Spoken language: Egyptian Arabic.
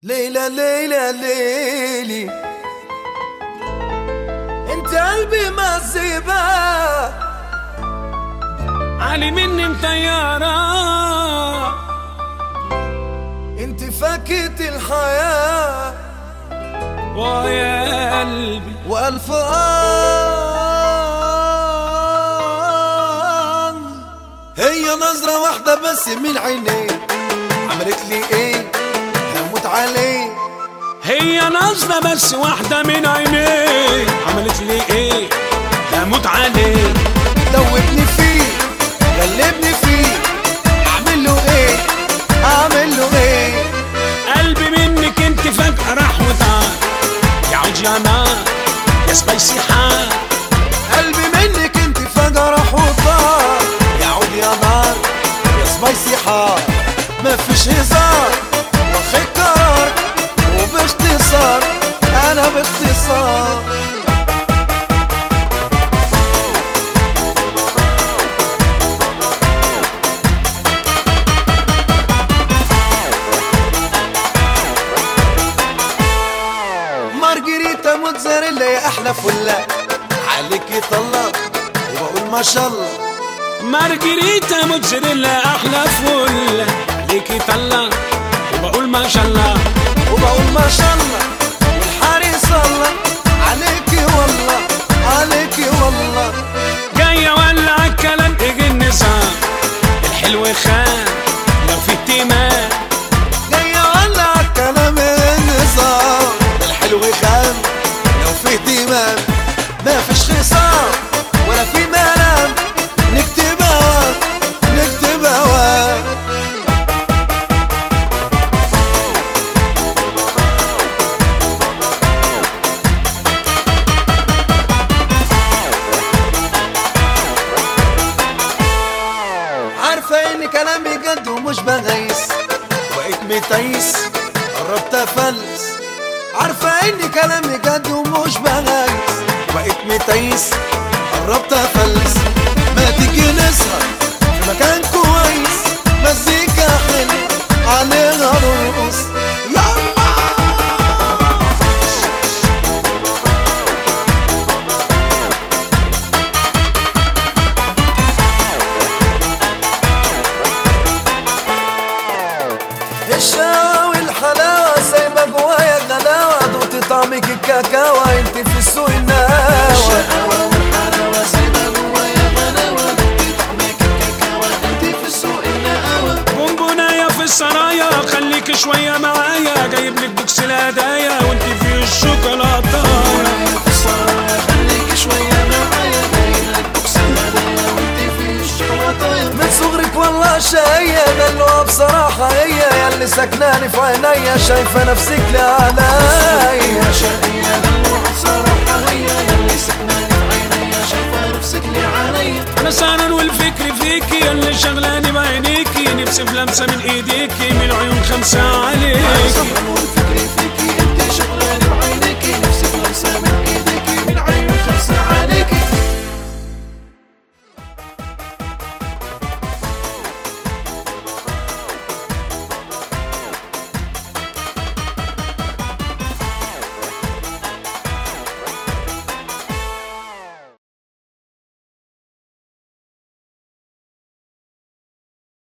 ليلى ليلى ليلي انت قلبي مزيبة علي مني مطيارة انت فكت الحياة ويا قلبي والف آه هي نظرة واحدة بس من عينيك عملت لي ايه هموت عليه هي نظرة بس واحدة من عينيه عملت لي ايه هموت عليه دوبني فيه غلبني فيه اعمل له ايه اعمل له ايه قلبي منك انت فجأة راح وطار يا عود يا نار يا سبايسي حار قلبي منك انت فجأة راح وطار يا عود يا نار يا سبايسي حار مفيش هزار واخد قرار وباختصار انا باختصار مارجريتا موتزاريلا يا احلى فله عليكي طلع وبقول ما شاء الله مارجريتا موتزاريلا احلى فل ليكي طلع وبقول ما شاء الله وبقول ما شاء الله والحارس الله عليكي والله عليكي والله جاية ولا الكلام اجي النظام الحلو خان لو في اهتمام جاية ولا الكلام النظام الحلو خام لو في اهتمام ما فيش خصام ولا في ملام نكتب هوا نكتب هوا عارفة ان كلامي جد ومش بغيس بقيت متيس قربت افلس عارفة ان كلامي جد ومش بغيس بقيت متيس قربت افلس ما تيجي نسهر في مكان كويس مزيكا حلوة عليها رقص يلا الشقاوة والحلاوة سايبة جوايا غلاوة دوت طعمك الكاكاوة انت في السوق الناوة الشقاوة والحلاوة سايبة جوايا غلاوة دوت طعمك الكاكاوة انت في السوق الناوة بونبوناية في السرايا خليك شوية معايا جايب لك بوكس الهدايا وانت في الشوكولاتة في السرايا خليك شوية معايا جايب لك بوكس الهدايا وانت في الشوكولاتة من صغرك والله شقية دلوها بصراحة هي ياللي سكناني في عينيا شايفة نفسك لعليا شقية دلوها بصراحة هي ياللي سكناني في عينيا شايفة نفسك لعليا انا سهران والفكر فيكي اللي شغلاني بعينيكي نفسي في لمسة من ايديكي من عيون خمسة عليكي والفكر في